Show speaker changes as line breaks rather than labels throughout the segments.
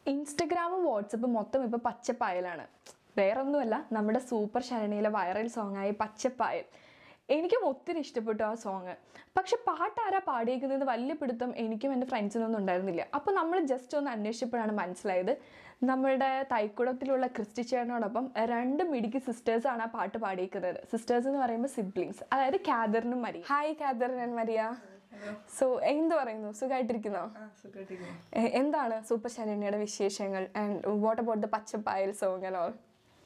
ഇൻസ്റ്റഗ്രാമും വാട്സപ്പും മൊത്തം ഇപ്പോൾ പച്ചപ്പായലാണ് വേറൊന്നുമല്ല നമ്മുടെ സൂപ്പർ ശരണിയിലെ വൈറൽ സോങ്ങായ പച്ചപ്പായൽ എനിക്കും ഒത്തിരി ഇഷ്ടപ്പെട്ടു ആ സോങ് പക്ഷെ പാട്ട് ആരാ പാടിയേക്കുന്നത് വലിയ പിടുത്തം എനിക്കും എൻ്റെ ഫ്രണ്ട്സിനൊന്നും ഉണ്ടായിരുന്നില്ല അപ്പോൾ നമ്മൾ ജസ്റ്റ് ഒന്ന് അന്വേഷിച്ചപ്പോഴാണ് മനസ്സിലായത് നമ്മളുടെ തൈക്കുടത്തിലുള്ള ക്രിസ്റ്റി ചേട്ടനോടൊപ്പം രണ്ട് മിടുക്കി സിസ്റ്റേഴ്സാണ് ആ പാട്ട് പാടിയേക്കുന്നത് സിസ്റ്റേഴ്സ് എന്ന് പറയുമ്പോൾ സിബ്ലിങ്സ് അതായത് കാദറിനും Maria hi Catherine and Maria so എന്ത് പറയുന്നു സുഖമായിട്ടിരിക്കുന്നോ
ആ സുഖമായിട്ടിരിക്കുന്നു
എ- എന്താണ് സൂപ്പർ ശരണ്യയുടെ വിശേഷങ്ങൾ ആൻഡ് വാട്ട് അബൌട്ട് ദ പച്ചപ്പായൽ സോങ് ആൻഡ് ഓൾ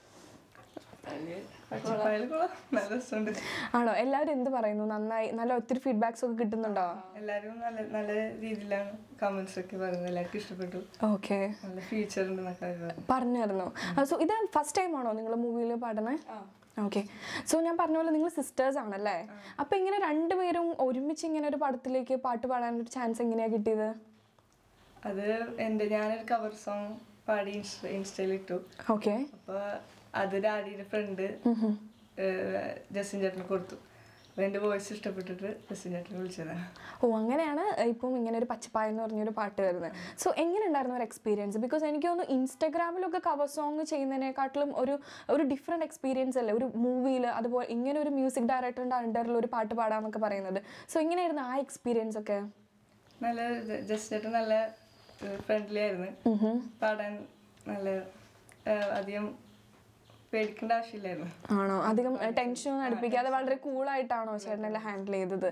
പച്ചപ്പായൽ കൊള്ളാം നല്ല രസമുണ്ട്
ആണോ എല്ലാവരും എന്ത് പറയുന്നു നന്നായി നല്ല ഒത്തിരി ഫീഡ്ബാക്സ് ഒക്കെ കിട്ടുന്നുണ്ടോ
എല്ലാവരും നല്ല നല്ല രീതിയിലാണ് കമന്റ്സ് ഒക്കെ പറയുന്നത് എല്ലാവർക്കും ഇഷ്ടപ്പെട്ടു
ഓക്കെ
നല്ല ഫീച്ചർ ഉണ്ട് എന്നൊക്കെ അവര് പറഞ്ഞു
പറഞ്ഞായിരുന്നു സോ ഇത് ഫസ്റ്റ് ടൈം ആണോ നിങ്ങൾ മൂവിയിൽ പാടുന്നത് ഓക്കെ സോ ഞാൻ പറഞ്ഞ പോലെ നിങ്ങൾ സിസ്റ്റേഴ്സ് ആണല്ലേ അപ്പൊ ഇങ്ങനെ രണ്ടുപേരും ഒരുമിച്ച് ഇങ്ങനെ ഒരു പടത്തിലേക്ക് പാട്ട് പാടാനൊരു ചാൻസ് എങ്ങനെയാ കിട്ടിയത്
അത് എൻ്റെ ഞാനൊരു കവർ സോങ് പാടി ഇൻസ്റ്റ ഇൻസ്റ്റയിൽ ഇട്ടു
ഓക്കെ
അപ്പൊ അത് ഡാഡിയുടെ ഫ്രണ്ട് ജസ്റ്റിൻ ചേട്ടന് കൊടുത്തു അപ്പൊ എൻ്റെ വോയിസ് ഇഷ്ടപ്പെട്ടിട്ട് ജസ്റ്റിൻ ചേട്ടനെ വിളിച്ചതാണ്
ഓ അങ്ങനെയാണ് ഇപ്പം ഇങ്ങനെ ഒരു പച്ചപ്പായ എന്ന് പറഞ്ഞൊരു പാട്ട് വരുന്നത് സോ എങ്ങനെ ഉണ്ടായിരുന്നു ഒരു എക്സ്പീരിയൻസ് ബിക്കോസ് എനിക്ക് തോന്നുന്നു ഇൻസ്റ്റാഗ്രാമിലൊക്കെ കവർ സോങ് ചെയ്യുന്നതിനെക്കാട്ടിലും ഒരു ഒരു ഡിഫറെൻറ്റ് എക്സ്പീരിയൻസ് അല്ലേ ഒരു മൂവിയിൽ അതുപോലെ ഇങ്ങനെ ഒരു മ്യൂസിക് ഡയറക്ടറിൻ്റെ അണ്ടറിൽ ഒരു പാട്ട് പാടാന്നൊക്കെ പറയുന്നത് സോ എങ്ങനെയായിരുന്നു ആ എക്സ്പീരിയൻസ് ഒക്കെ
നല്ല ജസ്റ്റ് ചേട്ടൻ നല്ല ഫ്രണ്ട്ലി ആയിരുന്നു പാടാൻ നല്ല ഏഹ്, അധികം പേടിക്കേണ്ട ആവശ്യമില്ലായിരുന്നു
ആണോ അധികം ടെൻഷനൊന്നും അടുപ്പിക്കാതെ വളരെ കൂളായിട്ടാണോ ചേട്ടനെല്ലാം ഹാൻഡിൽ ചെയ്തത്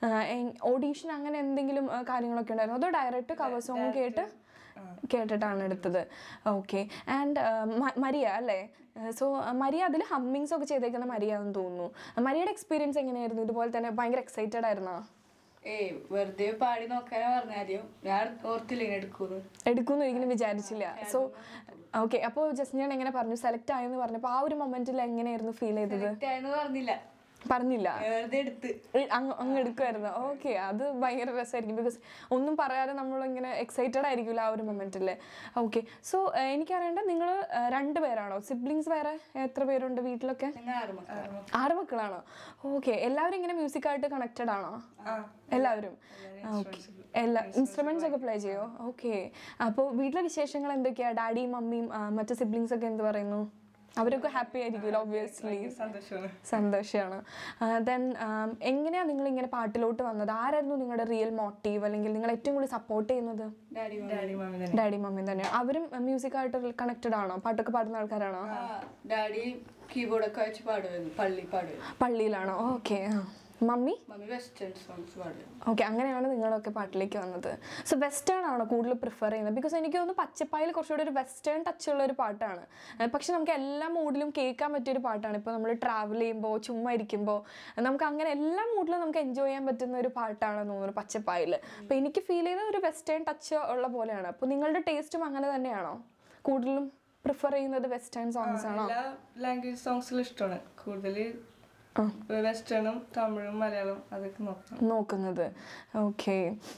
ഓഡീഷൻ അങ്ങനെ എന്തെങ്കിലും ആ, കാര്യങ്ങളൊക്കെ ഉണ്ടായിരുന്നു അതോ ഡയറക്റ്റ് കവർ സോങ് കേട്ട് കേട്ടിട്ടാണ് എടുത്തത് ഓക്കെ ആൻഡ് മരിയ അല്ലേ സോ മരിയ അതിൽ ഹമ്മിങ്സ് ഒക്കെ ചെയ്തേക്കുന്ന മരിയ എന്ന് തോന്നുന്നു മരിയയുടെ എക്സ്പീരിയൻസ് എങ്ങനെയായിരുന്നു ഇതുപോലെ തന്നെ ഭയങ്കര എക്സൈറ്റഡ് ആയിരുന്നോ
ഏയ് വെറുതെ പാടി നോക്കാനാ പറഞ്ഞ ആദ്യം ഞാൻ ഓർത്തില്ല ഇങ്ങനെ എടുക്കൂന്ന്
എടുക്കുമെന്ന് ഒരിക്കലും വിചാരിച്ചില്ല സോ ഓക്കെ അപ്പോൾ ജസ്റ്റ് ഞാൻ എങ്ങനെ പറഞ്ഞു സെലക്ട് ആയെന്ന് പറഞ്ഞപ്പോൾ ആ ഒരു മൊമെന്റിൽ എങ്ങനെയായിരുന്നു ഫീൽ ചെയ്തത്
Select ആയെന്ന് പറഞ്ഞില്ല
പറഞ്ഞില്ല
വെറുതെ എടുത്ത്
ഏ, അങ്ങ് അങ്ങ് എടുക്കുമായിരുന്നു ഓക്കെ അത് ഭയങ്കര രസമായിരിക്കും ബിക്കോസ് ഒന്നും പറയാതെ നമ്മളിങ്ങനെ എക്സൈറ്റഡ് ആയിരിക്കില്ല ആ ഒരു മൊമെന്റിൽ ഓക്കെ സോ എനിക്കറിയേണ്ട നിങ്ങൾ രണ്ടുപേരാണോ സിബ്ലിങ്സ് വേറെ എത്ര പേരുണ്ട് വീട്ടിലൊക്കെ
ഞങ്ങൾ ആറ് മക്കൾ
ആറ് മക്കളാണോ ഓക്കെ എല്ലാവരും ഇങ്ങനെ മ്യൂസിക്കായിട്ട് കണക്റ്റഡ് ആണോ എല്ലാവരും ഓക്കെ എല്ലാ ഇൻസ്ട്രുമെന്റ്സ് ഒക്കെ പ്ലേ ചെയ്യോ ഓക്കെ അപ്പോൾ വീട്ടിലെ വിശേഷങ്ങൾ എന്തൊക്കെയാ ഡാഡിയും മമ്മിയും ആ, മറ്റു സിബ്ലിങ്സ് ഒക്കെ എന്ത് പറയുന്നു അവരൊക്കെ ഹാപ്പി ആയിരിക്കുമല്ലോ ഒബ്വിയസ്ലി
സന്തോഷമാണ്
സന്തോഷമാണ് ദെൻ എങ്ങനെയാ നിങ്ങൾ ഇങ്ങനെ പാട്ടിലോട്ട് വന്നത് ആരായിരുന്നു നിങ്ങളുടെ റിയൽ മോട്ടീവ് അല്ലെങ്കിൽ നിങ്ങൾ ഏറ്റവും കൂടുതൽ സപ്പോർട്ട് ചെയ്യുന്നത്
ഡാഡി
ഡാഡി മാമി തന്നെ
ഡാഡി മമ്മി തന്നെയാണ് അവരും മ്യൂസിക്കായിട്ട് കണക്റ്റഡ് ആണോ പാട്ടൊക്കെ പാടുന്ന ആൾക്കാരാണോ
ഡാഡി കീബോർഡൊക്കെ വെച്ച് പാടുമായിരുന്നു പള്ളി പാടുമായിരുന്നു
പള്ളിയിലാണോ okay mummy
mummy western songs പാടുമായിരുന്നു
ഓക്കെ അങ്ങനെയാണ് നിങ്ങളൊക്കെ പാട്ടിലേക്ക് വന്നത് സോ വെസ്റ്റേൺ ആണോ കൂടുതൽ പ്രിഫർ ചെയ്യുന്നത് ബിക്കോസ് എനിക്ക് തോന്നുന്നു പച്ചപ്പായിൽ കുറച്ചുകൂടി ഒരു വെസ്റ്റേൺ ടച്ച് ഉള്ള ഒരു പാട്ടാണ് ഏഹ് പക്ഷെ നമുക്ക് എല്ലാ മൂഡിലും കേൾക്കാൻ പറ്റിയൊരു പാട്ടാണ് ഇപ്പോൾ നമ്മൾ ട്രാവൽ ചെയ്യുമ്പോൾ ചുമ്മാ ഇരിക്കുമ്പോൾ നമുക്ക് അങ്ങനെ എല്ലാ മൂഡിലും നമുക്ക് എൻജോയ് ചെയ്യാൻ പറ്റുന്ന ഒരു പാട്ടാണെന്ന് തോന്നുന്നു പച്ചപ്പായിൽ അപ്പോൾ എനിക്ക് ഫീൽ ചെയ്ത ഒരു വെസ്റ്റേൺ ടച്ച് ഉള്ള പോലെയാണ് അപ്പോൾ നിങ്ങളുടെ ടേസ്റ്റും അങ്ങനെ തന്നെയാണോ കൂടുതലും പ്രിഫർ ചെയ്യുന്നത് വെസ്റ്റേൺ സോങ്സ് ആണോ
എല്ലാ ലാംഗ്വേജ് സോങ്സിലും ഇഷ്ടമാണ് കൂടുതൽ വെസ്റ്റേണും തമിഴും മലയാളം അതൊക്കെ നോക്കണം
നോക്കുന്നത് ഓക്കെ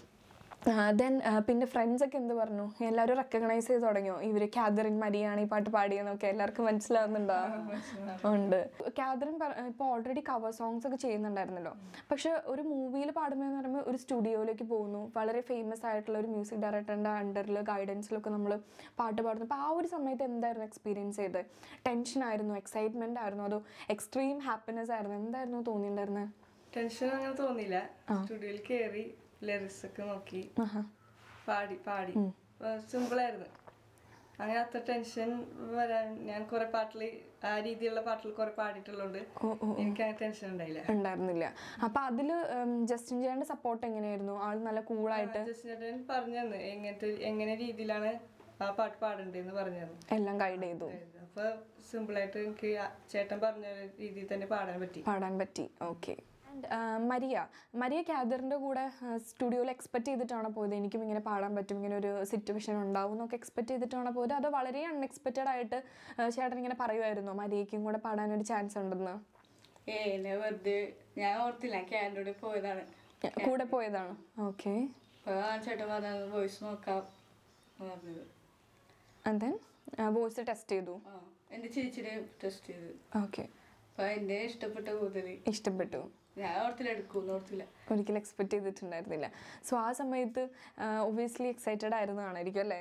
ദെൻ പിന്നെ ഫ്രണ്ട്സ് ഒക്കെ എന്ത് പറഞ്ഞു എല്ലാവരും റെക്കഗ്നൈസ് ചെയ്ത് തുടങ്ങിയോ ഇവര് കാതറിൻ മരിയാണ് ഈ പാട്ട് പാടിയെന്നൊക്കെ എല്ലാവർക്കും മനസ്സിലാവുന്നുണ്ടോ ഉണ്ട് കാതറിൻ ഇപ്പോൾ ഓൾറെഡി കവർ സോങ്സ് ഒക്കെ ചെയ്യുന്നുണ്ടായിരുന്നല്ലോ പക്ഷെ ഒരു മൂവിയിൽ പാടുമ്പോൾ എന്ന് പറയുമ്പോൾ ഒരു സ്റ്റുഡിയോയിലേക്ക് പോകുന്നു വളരെ ഫേമസ് ആയിട്ടുള്ള ഒരു മ്യൂസിക് ഡയറക്ടറിൻ്റെ അണ്ടറിൽ ഗൈഡൻസിലൊക്കെ നമ്മൾ പാട്ട് പാടുന്നു അപ്പോൾ ആ ഒരു സമയത്ത് എന്തായിരുന്നു എക്സ്പീരിയൻസ് ചെയ്തത് ടെൻഷൻ ആയിരുന്നു എക്സൈറ്റ്മെന്റ് ആയിരുന്നു അതോ എക്സ്ട്രീം ഹാപ്പിനെസ് ആയിരുന്നു എന്തായിരുന്നു തോന്നിയിട്ടുണ്ടായിരുന്നത്
ടെൻഷൻ അങ്ങനെ തോന്നിയില്ല സ്റ്റുഡിയോയിൽ കയറി ലിറിക്സ് ഒക്കെ നോക്കി പാടി പാടി സിമ്പിൾ ആയിരുന്നു അങ്ങനെ അത്ര ടെൻഷൻ വരാൻ ഞാൻ കുറെ പാട്ടിൽ ആ രീതിയിലുള്ള പാട്ടിൽ കുറെ പാടിയിട്ടുള്ളതുകൊണ്ട് എനിക്ക് അങ്ങനെ ടെൻഷൻ ഉണ്ടായില്ല
ഉണ്ടായിരുന്നില്ല അപ്പൊ അതില് ഉം, ജസ്റ്റിൻ ചേട്ടന്റെ സപ്പോർട്ട് എങ്ങനെയായിരുന്നു ആൾ നല്ല കൂളായിട്ട്
ജസ്റ്റ് ചേട്ടൻ പറഞ്ഞു തന്നു എങ്ങനത്തെ എങ്ങനെ രീതിയിലാണ് ആ പാട്ട് പാടേണ്ടതെന്ന് പറഞ്ഞു തന്നു
എല്ലാം ഗൈഡ് ചെയ്തു
അപ്പൊ സിമ്പിളായിട്ട് എനിക്ക് ആ ചേട്ടൻ പറഞ്ഞ രീതിയിൽ തന്നെ പാടാൻ പറ്റി
പാടാൻ പറ്റി ഓക്കെ മരിയ മരിയ കാദറിന്റെ കൂടെ സ്റ്റുഡിയോയിൽ എക്സ്പെക്ട് ചെയ്തിട്ടാണോ പോയത് എനിക്കും ഇങ്ങനെ പാടാൻ പറ്റും ഇങ്ങനെ ഒരു സിറ്റുവേഷൻ ഉണ്ടാവും എന്നൊക്കെ എക്സ്പെക്ട് ചെയ്തിട്ടാണോ പോയത് അതോ വളരെ അൺഎക്സ്പെക്റ്റഡ് ആയിട്ട് ആ, ചേട്ടൻ ഇങ്ങനെ പറയുമായിരുന്നോ മരിയയ്ക്കും കൂടെ പാടാനൊരു ചാൻസ് ഉണ്ടെന്ന്
ഏയ് എന്നെ വെറുതെ ഞാൻ ഓർത്തില്ല ഞാൻ ക്യാൻഡോടെ പോയതാണ്
കൂടെ പോയതാണ് ഓക്കെ
അപ്പൊ ആ ചേട്ടൻ പറഞ്ഞത് വോയിസ് നോക്കാം എന്ന് പറഞ്ഞത്
ദെൻ വോയിസ് ടെസ്റ്റ് ചെയ്തു
ആ എൻ്റെ ചേച്ചിയുടെ ടെസ്റ്റ് ചെയ്ത്
ഓക്കെ
അപ്പൊ എന്റെ ഇഷ്ടപ്പെട്ട കൂടുതൽ
ഇഷ്ടപ്പെട്ടു
ഞാൻ ഓർത്തില്ല എടുക്കൂന്ന് ഓർത്തില്ല
ഒരിക്കലും എക്സ്പെക്ട് ചെയ്തിട്ടുണ്ടായിരുന്നില്ല സോ ആ സമയത്ത് ഒബിയസ്ലി എക്സൈറ്റഡ് ആയിരുന്നതാണായിരിക്കും അല്ലേ
ആ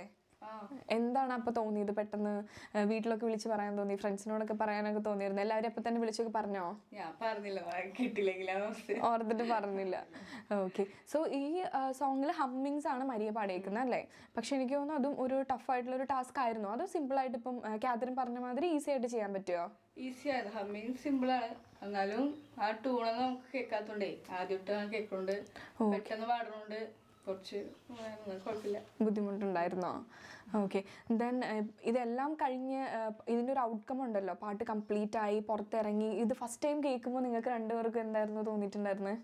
എന്താണ് അപ്പൊ തോന്നിയത് പെട്ടെന്ന് ഏഹ് വീട്ടിലൊക്കെ വിളിച്ച് പറയാൻ തോന്നി ഫ്രണ്ട്സിനോടൊക്കെ പറയാനൊക്കെ തോന്നിയിരുന്നു എല്ലാവരും അപ്പൊ തന്നെ വിളിച്ചൊക്കെ പറഞ്ഞോ
ഞാൻ പറഞ്ഞില്ല കിട്ടില്ലെങ്കിലാണ് അവസ്ഥ
ഓർത്തിട്ട് പറഞ്ഞില്ല ഓക്കെ സോ ഈ സോങ്ങിൽ ഹമ്മിങ്സ് ആണ് മരിയ പാടിയേക്കുന്നത് അല്ലേ പക്ഷെ എനിക്ക് തോന്നുന്നു അതും ഒരു ടഫ് ആയിട്ടുള്ള ഒരു ടാസ്ക് ആയിരുന്നു അത് സിമ്പിൾ ആയിട്ട് ഇപ്പം കാതറിൻ പറഞ്ഞ മാതിരി ഈസി ആയിട്ട് ചെയ്യാൻ പറ്റുമോ
ഈസി ആയിരുന്നു ഹമ്മിങ് സിമ്പിളാണ് എന്നാലും ആ ടൂണൊന്നും നമുക്ക് കേൾക്കാത്തോണ്ടേ ആദ്യമായിട്ട് കേൾക്കുന്നുണ്ട് പെട്ടെന്ന് പാടുന്നുണ്ട് കുറച്ച് ഉം, കുഴപ്പമില്ല
ബുദ്ധിമുട്ടുണ്ടായിരുന്നോ ഓക്കെ ദെൻ ഇതെല്ലാം കഴിഞ്ഞ് ഏഹ്, ഇതിൻ്റെ ഒരു ഔട്ട്കം ഉണ്ടല്ലോ പാട്ട് കംപ്ലീറ്റ് ആയി പുറത്തിറങ്ങി ഇത് ഫസ്റ്റ് ടൈം കേൾക്കുമ്പോൾ നിങ്ങൾക്ക് രണ്ടുപേർക്കും എന്തായിരുന്നു തോന്നിയിട്ടുണ്ടായിരുന്നത്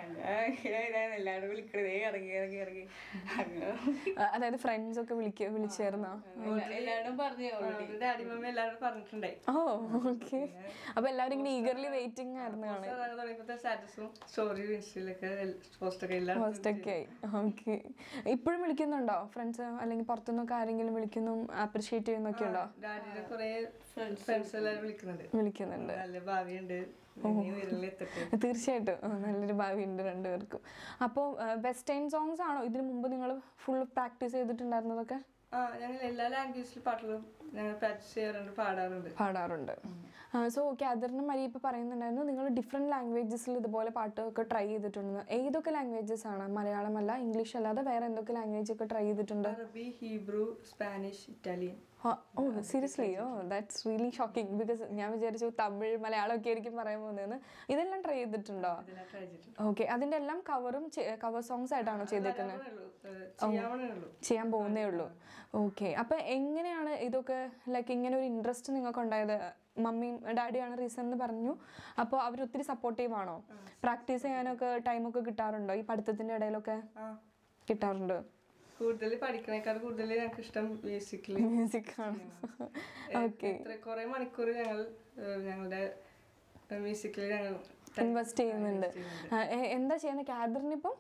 ഞങ്ങൾ എല്ലാവരും വിളിക്കണതേ ഇറങ്ങി ഇറങ്ങി ഇറങ്ങി അങ്ങനെ
ഏഹ്, അതായത് ഫ്രണ്ട്സ് ഒക്കെ വിളിക്ക വിളിച്ചായിരുന്നോ
എല്ലാ- എല്ലാവരും പറഞ്ഞു ഓൾറെഡി
ഡാഡി മമ്മി എല്ലാവരും പറഞ്ഞിട്ടുണ്ടായി
ഓ ഓക്കെ അപ്പോൾ എല്ലാവരും ഇങ്ങനെ ഈഗർലി വെയിറ്റിംഗ് ആയിരുന്നു കാണാൻ
തുടങ്ങിയപ്പോഴത്തെ സ്റ്റാറ്റസും സ്റ്റോറി ഇൻസ്റ്റയിലൊക്കെ പോസ്റ്റൊക്കെ എല്ലാം
ഫസ്റ്റൊക്കെ ഓക്കെ ഇപ്പോഴും വിളിക്കുന്നുണ്ടോ ഫ്രണ്ട്സ് അല്ലെങ്കിൽ പുറത്തുനിന്നൊക്കെ ആരെങ്കിലും വിളിക്കുന്നു അപ്രിഷിയേറ്റ് ചെയ്യുന്നൊക്കെ ഉണ്ടോ
ഡാഡിയുടെ കുറെ ഫ്രണ്ട്സ് എല്ലാവരും വിളിക്കുന്നുണ്ട്
വിളിക്കുന്നുണ്ട്
നല്ല ഭാവിയുണ്ട് ഇനി വിരലിൽ എത്തട്ടെ
തീർച്ചയായിട്ടും ആ, നല്ലൊരു ഭാവിയുണ്ട് രണ്ടുപേർക്കും അപ്പോൾ വെസ്റ്റേൺ സോങ്സ് ആണോ ഇതിനു മുമ്പ് നിങ്ങൾ ഫുൾ പ്രാക്ടീസ് ചെയ്തിട്ടുണ്ടായിരുന്നതൊക്കെ
ആ ഞങ്ങൾ എല്ലാ ലാംഗ്വേജിലും പാട്ടുകളും ഞങ്ങൾ പ്രാക്ടീസ് ചെയ്യാറുണ്ട് പാടാറുണ്ട്
പാടാറുണ്ട് സോ കാദറിനും മരി ഇപ്പോൾ പറയുന്നുണ്ടായിരുന്നു നിങ്ങൾ ഡിഫറെൻറ്റ് ലാംഗ്വേജസിൽ ഇതുപോലെ പാട്ടൊക്കെ ട്രൈ ചെയ്തിട്ടുണ്ട് ഏതൊക്കെ ലാംഗ്വേജസ് ആണ് മലയാളമല്ല ഇംഗ്ലീഷ് അല്ലാതെ വേറെ എന്തൊക്കെ ലാംഗ്വേജ് ഒക്കെ ട്രൈ ചെയ്തിട്ടുണ്ട്
അറബി Hebrew Spanish Italian
oh seriously oh that's really shocking because ഞാൻ വിചാരിച്ചു തമിഴ് മലയാളം ഒക്കെ ആയിരിക്കും പറയാൻ പോകുന്നതെന്ന് ഇതെല്ലാം ട്രൈ ചെയ്തിട്ടുണ്ടോ
ഇതെല്ലാം ട്രൈ ചെയ്തിട്ടുണ്ട്
ഓക്കെ അതിൻ്റെ എല്ലാം കവറും കവർ സോങ്സ് ആയിട്ടാണോ ചെയ്തേക്കുന്നത്
വരാനേ ഉള്ളൂ. ഏഹ് ചെയ്യാവുന്നേ ഉള്ളൂ
ചെയ്യാൻ പോകുന്നേ ഉള്ളൂ ഓക്കെ അപ്പം എങ്ങനെയാണ് ഇതൊക്കെ ലൈക്ക് ഇങ്ങനെ ഒരു ഇൻട്രസ്റ്റ് നിങ്ങൾക്ക് ഉണ്ടായത് മമ്മിയും ഡാഡിയാണ് റീസൺ എന്ന് പറഞ്ഞു അപ്പോൾ അവർ ഒത്തിരി സപ്പോർട്ടീവ് ആണോ പ്രാക്ടീസ് ചെയ്യാനൊക്കെ ടൈമൊക്കെ കിട്ടാറുണ്ടോ ഈ പഠിത്തത്തിൻ്റെ ഇടയിലൊക്കെ
ആ
കിട്ടാറുണ്ട്
കൂടുതൽ പഠിക്കണേക്കാൾ കൂടുതൽ ഞങ്ങൾക്ക് ഇഷ്ടം മ്യൂസിക്കലി
മ്യൂസിക് ആണ് ഓക്കെ
എത്ര കുറെ മണിക്കൂർ ഞങ്ങൾ ഏഹ് ഞങ്ങളുടെ മ്യൂസിക്കലി ഞങ്ങൾ
ഇൻവെസ്റ്റ് ചെയ്യുന്നുണ്ട് ആ, എ- എന്താ ചെയ്യുന്നത് കാദറിന് ഇപ്പം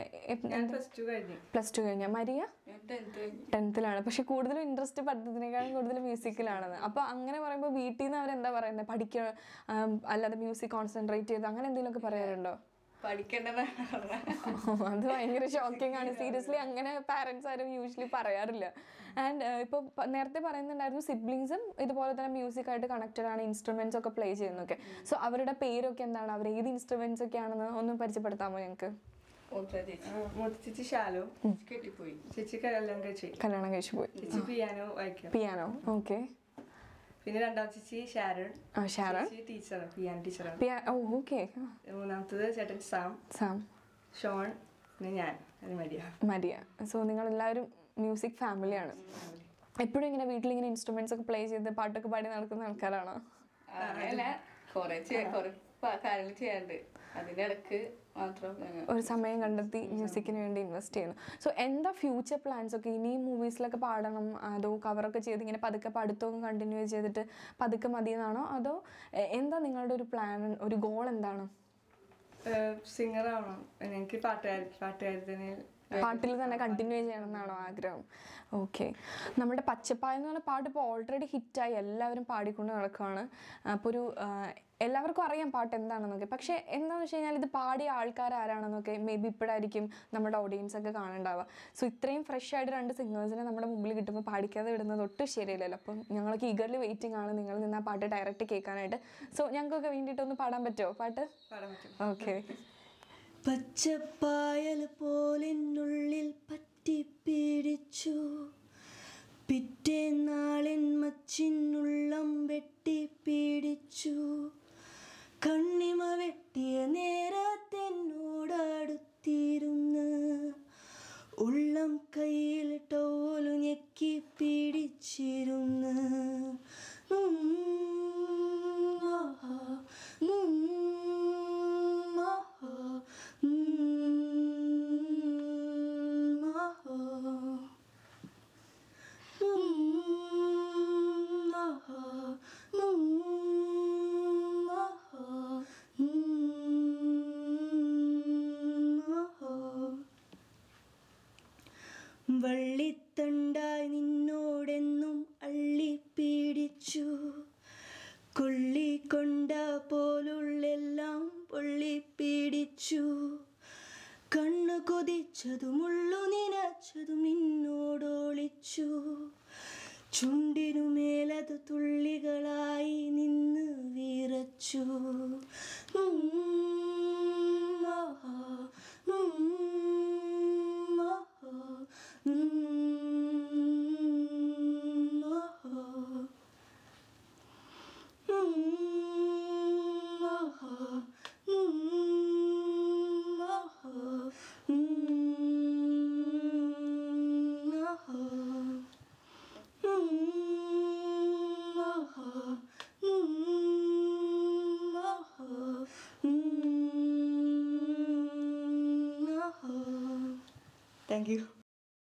ഞാൻ പ്ലസ് ടു കഴിഞ്ഞു
പ്ലസ് ടു കഴിഞ്ഞാൽ മരിയ
ഞാൻ ടെൻത്ത് കഴിഞ്ഞു
ടെൻത്തിലാണ് പക്ഷെ കൂടുതലും ഇൻട്രസ്റ്റ് പഠിത്തത്തിനേക്കാളും കൂടുതൽ മ്യൂസിക്കിലാണെന്ന് അപ്പോൾ അങ്ങനെ പറയുമ്പോൾ വീട്ടിൽ നിന്ന് അവരെന്താ പറയുന്നത് പഠിക്കുക ആം, അല്ലാതെ മ്യൂസിക് കോൺസെൻട്രേറ്റ് ചെയ്ത് അങ്ങനെ എന്തെങ്കിലുമൊക്കെ പറയാറുണ്ടോ
പഠിക്കേണ്ടതാണ്
അത് ഭയങ്കര ഷോക്കിംഗ് ആണ് സീരിയസ്ലി അങ്ങനെ പാരൻസ് ആരും യൂഷ്വലി പറയാറില്ല ആൻഡ് ഇപ്പോൾ നേരത്തെ പറയുന്നുണ്ടായിരുന്നു സിബ്ലിങ്സും ഇതുപോലെ തന്നെ മ്യൂസിക് ആയിട്ട് കണക്റ്റഡ് ആണ് ഇൻസ്ട്രുമെന്റ്സ് ഒക്കെ പ്ലേ ചെയ്യുന്നൊക്കെ സോ അവരുടെ പേരൊക്കെ എന്താണ് അവർ ഏത് ഇൻസ്ട്രുമെന്റ്സ് ഒക്കെ ആണെന്ന് ഒന്ന് പരിചയപ്പെടുത്താമോ ഞങ്ങൾക്ക്
മൂത്ത ചേച്ചി
മൂത്ത ചേച്ചി ഷാലോ
കെട്ടിപ്പോയി
ചേച്ചി കല്യാണം കഴിച്ചു
കല്യാണം കഴിച്ചു പോയി
ചേച്ചി പിയാനോ വായിക്കും
പിയാനോ ഓക്കെ
പിന്നെ രണ്ടാം ചേച്ചി ഷാരൺ
ആ ഷാരൺ
ചേച്ചി ടീച്ചറാണ് പിയാനോ ടീച്ചറാണ്
പിയാ ഓ ഓക്കെ
മൂന്നാമത്തത് ചേട്ടൻ സാം
സാം
ഷോൺ പിന്നെ ഞാൻ അത് മരിയ
മരിയ സോ നിങ്ങൾ എല്ലാവരും മ്യൂസിക് ഫാമിലിയാണ് എപ്പോഴും ഇങ്ങനെ വീട്ടിൽ ഇങ്ങനെ ഇൻസ്ട്രുമെന്റ്സ് ഒക്കെ പ്ലേ ചെയ്ത് പാട്ടൊക്കെ പാടി നടക്കുന്ന ആൾക്കാരാണോ
അങ്ങനെയല്ല കുറെ കുറെ കാര്യങ്ങൾ ചെയ്യാറുണ്ട് അതിനിടക്ക് മാത്രം ഞങ്ങൾ
ഒരു സമയം കണ്ടെത്തി മ്യൂസിക്കിന് വേണ്ടി ഇൻവെസ്റ്റ് ചെയ്യുന്നു സോ എന്താ ഫ്യൂച്ചർ പ്ലാൻസ് ഒക്കെ ഇനി മൂവീസിലൊക്കെ പാടണം അതോ കവറൊക്കെ ചെയ്ത് ഇങ്ങനെ പതുക്കെ പഠിത്തമൊക്കെ കണ്ടിന്യൂ ചെയ്തിട്ട് പതുക്കെ മതി എന്നാണോ അതോ എ- എന്താ നിങ്ങളുടെ ഒരു പ്ലാൻ ഒരു ഗോൾ എന്താണ്
സിംഗർ ആവണം എനിക്ക് പാട്ടുകാരി പാട്ടുകാരി തന്നെ
പാട്ടിൽ തന്നെ കണ്ടിന്യൂ ചെയ്യണം എന്നാണോ ആഗ്രഹം ഓക്കെ നമ്മുടെ പച്ചപ്പായ എന്ന് പറഞ്ഞ പാട്ട് ഇപ്പോൾ ഓൾറെഡി ഹിറ്റായി എല്ലാവരും പാടിക്കൊണ്ട് നടക്കുകയാണ് അപ്പോൾ ഒരു ആ, എല്ലാവർക്കും അറിയാം പാട്ട് എന്താണെന്നൊക്കെ പക്ഷേ എന്താണെന്ന് വെച്ച് കഴിഞ്ഞാൽ ഇത് പാടിയ ആൾക്കാർ ആരാണെന്നൊക്കെ മേ ബി ഇപ്പോഴായിരിക്കും നമ്മുടെ ഓഡിയൻസ് ഒക്കെ കാണുന്നുണ്ടാവുക സോ ഇത്രയും ഫ്രഷ് ആയിട്ട് രണ്ട് സിംഗേഴ്സിനെ നമ്മുടെ മുമ്പിൽ കിട്ടുമ്പോൾ പാടിക്കാതെ വിടുന്നത് ഒട്ടും ശരിയല്ലല്ലോ അപ്പം ഞങ്ങൾക്ക് ഈഗർലി വെയിറ്റിംഗ് ആണ് നിങ്ങൾ നിന്ന് ആ പാട്ട് ഡയറക്റ്റ് കേൾക്കാനായിട്ട് സോ ഞങ്ങൾക്കൊക്കെ വേണ്ടിയിട്ടൊന്ന് പാടാൻ പറ്റുമോ പാട്ട്
പാടാൻ പറ്റും
ഓക്കെ
പച്ചപ്പായൽ പോലെന്നുള്ളിൽ പറ്റിപ്പിടിച്ചു പിറ്റേന്നാളിൻ മച്ചിനുള്ളം വെട്ടിപ്പിടിച്ചു കണ്ണിമ വെട്ടിയ നേരത്തെന്നോടടുത്തിരുന്ന് ഉള്ളം കയ്യിൽ ടോലു ഞെക്കി പിടിച്ചിരുന്ന് ഉം, ആഹാ, ഉം, ആഹാ, ഉം, ആഹാ. ഉം, ആഹാ, ഉം, ആഹാ, ഉം, ആഹാ. വള്ളിത്തണ്ടായി നിന്നോടെന്നും അള്ളിപ്പീടിച്ചു കൊള്ളിക്കൊണ്ട പോലുള്ളെല്ലാം പൊള്ളിപ്പീടിച്ചു കണ്ണു കൊതിച്ചതും ഉള്ളു നിനച്ചതും നിന്നോടൊളിച്ചു ചുണ്ടിനുമേലത് തുള്ളികളായി നിന്ന് വിറച്ചു ഉം, ആഹാ, ഉം, ആഹാ, ഉം, ആഹാ. ഉം, ആഹാ, ഉം, ആഹാ, ഉം, ആഹാ. ഉം, ആഹാ, ഉം, ആഹാ, ഉം, ആഹാ. Thank you